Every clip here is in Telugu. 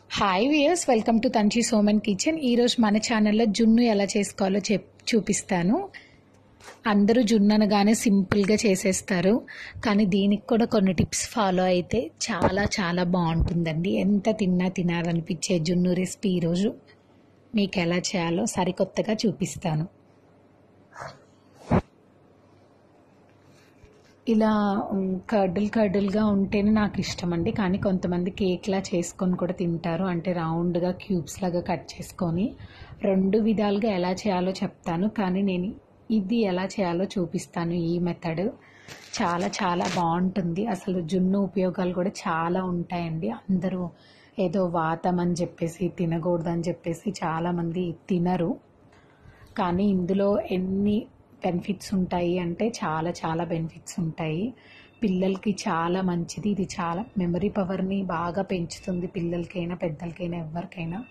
హాయ్ వియర్స్ వెల్కమ్ టు తంచి సోమన్ కిచెన్ ఈరోజు మన ఛానల్లో జున్ను ఎలా చేసుకోవాలో చెప్ చూపిస్తాను అందరూ జున్ను అనగానే సింపుల్గా చేసేస్తారు కానీ దీనికి కూడా కొన్ని టిప్స్ ఫాలో అయితే చాలా చాలా బాగుంటుందండి ఎంత తిన్నా తినాలనిపించే జున్ను రెసిపీ ఈరోజు మీకు ఎలా చేయాలో సరికొత్తగా చూపిస్తాను ఇలా కర్డుల్ కర్డుల్గా ఉంటేనే నాకు ఇష్టం అండి కానీ కొంతమంది కేక్లా చేసుకొని కూడా తింటారు అంటే రౌండ్గా క్యూబ్స్ లాగా కట్ చేసుకొని రెండు విధాలుగా ఎలా చేయాలో చెప్తాను కానీ నేను ఇది ఎలా చేయాలో చూపిస్తాను ఈ మెథడ్ చాలా చాలా బాగుంటుంది అసలు జున్ను ఉపయోగాలు కూడా చాలా ఉంటాయండి అందరూ ఏదో వాతం అని చెప్పేసి తినకూడదని చెప్పేసి చాలామంది తినరు కానీ ఇందులో ఎన్ని బెనిఫిట్స్ ఉంటాయి అంటే చాలా చాలా బెనిఫిట్స్ ఉంటాయి పిల్లలకి చాలా మంచిది ఇది చాలా మెమరీ పవర్ని బాగా పెంచుతుంది పిల్లలకైనా పెద్దలకైనా ఎవరికైనా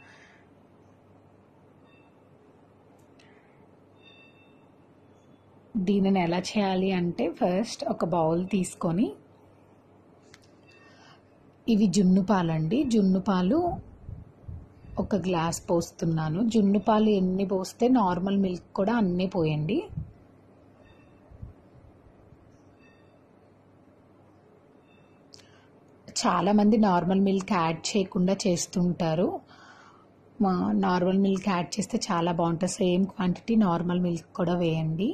దీనిని ఎలా చేయాలి అంటే ఫస్ట్ ఒక బౌల్ తీసుకొని ఇవి జున్ను పాలండి జున్ను పాలు ఒక గ్లాస్ పోస్తున్నాను జున్ను పాలు ఎన్ని పోస్తే నార్మల్ మిల్క్ కూడా అన్నీ పోయండి చాలామంది నార్మల్ మిల్క్ యాడ్ చేయకుండా చేస్తుంటారు మా నార్మల్ మిల్క్ యాడ్ చేస్తే చాలా బాగుంటుంది సేమ్ క్వాంటిటీ నార్మల్ మిల్క్ కూడా వేయండి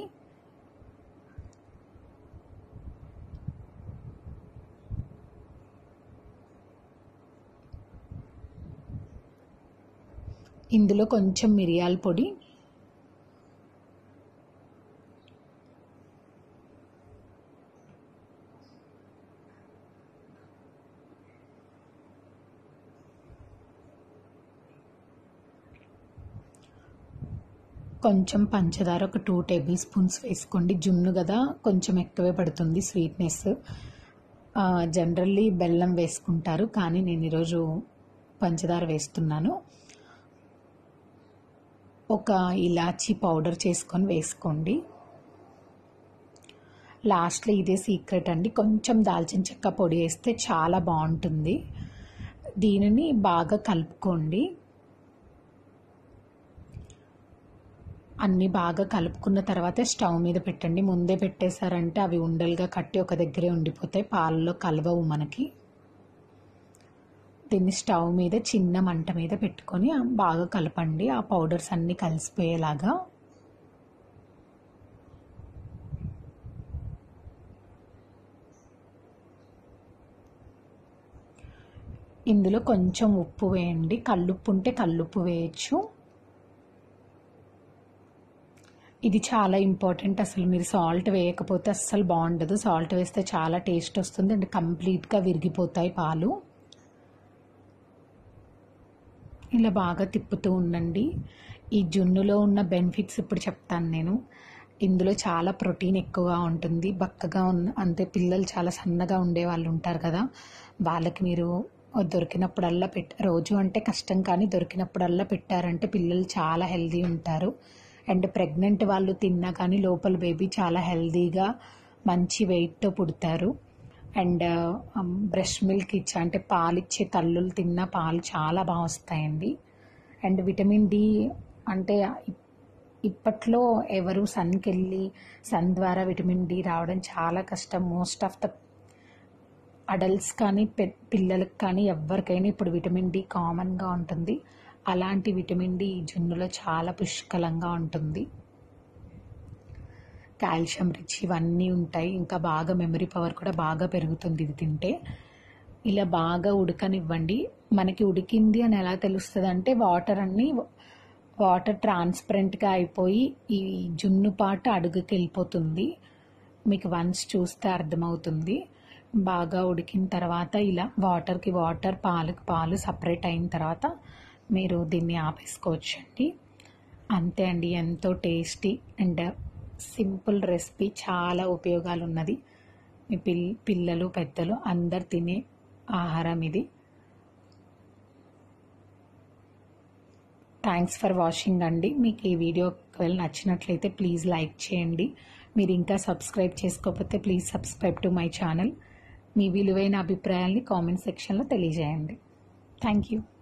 ఇందులో కొంచెం మిరియాల పొడి కొంచెం పంచదార ఒక టూ టేబుల్ స్పూన్స్ వేసుకోండి జున్ను కదా కొంచెం ఎక్కువే పడుతుంది స్వీట్నెస్ జనరల్లీ బెల్లం వేసుకుంటారు కానీ నేను ఈరోజు పంచదార వేస్తున్నాను ఒక ఇలాచీ పౌడర్ చేసుకొని వేసుకోండి లాస్ట్లో ఇదే సీక్రెట్ అండి కొంచెం దాల్చిన చెక్క పొడి వేస్తే చాలా బాగుంటుంది దీనిని బాగా కలుపుకోండి అన్నీ బాగా కలుపుకున్న తర్వాత స్టవ్ మీద పెట్టండి ముందే పెట్టేశారంటే అవి ఉండలుగా కట్టి ఒక దగ్గరే ఉండిపోతాయి పాలలో కలవవు మనకి దీన్ని స్టవ్ మీద చిన్న మంట మీద పెట్టుకొని బాగా కలపండి ఆ పౌడర్స్ అన్నీ కలిసిపోయేలాగా ఇందులో కొంచెం ఉప్పు వేయండి కల్లుప్పు ఉంటే కల్లుప్పు వేయచ్చు ఇది చాలా ఇంపార్టెంట్ అసలు మీరు సాల్ట్ వేయకపోతే అస్సలు బాగుండదు సాల్ట్ వేస్తే చాలా టేస్ట్ వస్తుంది అండ్ కంప్లీట్గా విరిగిపోతాయి పాలు ఇలా బాగా తిప్పుతూ ఉండండి ఈ జున్నులో ఉన్న బెనిఫిట్స్ ఇప్పుడు చెప్తాను నేను ఇందులో చాలా ప్రోటీన్ ఎక్కువగా ఉంటుంది బక్కగా ఉన్న అంతే పిల్లలు చాలా సన్నగా ఉండే వాళ్ళు ఉంటారు కదా వాళ్ళకి మీరు దొరికినప్పుడల్లా పెట్ రోజు అంటే కష్టం కానీ దొరికినప్పుడల్లా పెట్టారంటే పిల్లలు చాలా హెల్దీ ఉంటారు అండ్ ప్రెగ్నెంట్ వాళ్ళు తిన్నా కానీ లోపల బేబీ చాలా హెల్దీగా మంచి వెయిట్తో పుడతారు అండ్ బ్రష్ మిల్క్ ఇచ్చా అంటే పాలు ఇచ్చే తల్లులు తిన్న పాలు చాలా బాగా వస్తాయండి అండ్ విటమిన్ డి అంటే ఇప్పట్లో ఎవరు సన్కి వెళ్ళి సన్ ద్వారా విటమిన్ డి రావడం చాలా కష్టం మోస్ట్ ఆఫ్ ద అడల్ట్స్ కానీ పిల్లలకు కానీ ఎవరికైనా ఇప్పుడు విటమిన్ డి కామన్గా ఉంటుంది అలాంటి విటమిన్ డి జున్నులో చాలా పుష్కలంగా ఉంటుంది కాల్షియం రిచ్ ఇవన్నీ ఉంటాయి ఇంకా బాగా మెమరీ పవర్ కూడా బాగా పెరుగుతుంది ఇది తింటే ఇలా బాగా ఉడకనివ్వండి మనకి ఉడికింది అని ఎలా తెలుస్తుంది అంటే వాటర్ అన్నీ వాటర్ ట్రాన్స్పరెంట్గా అయిపోయి ఈ జున్ను పాట అడుగుకి వెళ్ళిపోతుంది మీకు వన్స్ చూస్తే అర్థమవుతుంది బాగా ఉడికిన తర్వాత ఇలా వాటర్కి వాటర్ పాలుకి పాలు సపరేట్ అయిన తర్వాత మీరు దీన్ని ఆపేసుకోవచ్చండి అంతే అండి ఎంతో టేస్టీ అండ్ సింపుల్ రెసిపీ చాలా ఉపయోగాలు ఉన్నది మీ పిల్ పిల్లలు పెద్దలు అందరు తినే ఆహారం ఇది థ్యాంక్స్ ఫర్ వాచింగ్ అండి మీకు ఈ వీడియో ఒకవేళ నచ్చినట్లయితే ప్లీజ్ లైక్ చేయండి మీరు ఇంకా సబ్స్క్రైబ్ చేసుకోకపోతే please subscribe to my channel మీ విలువైన అభిప్రాయాల్ని కామెంట్ సెక్షన్లో తెలియజేయండి థ్యాంక్ యూ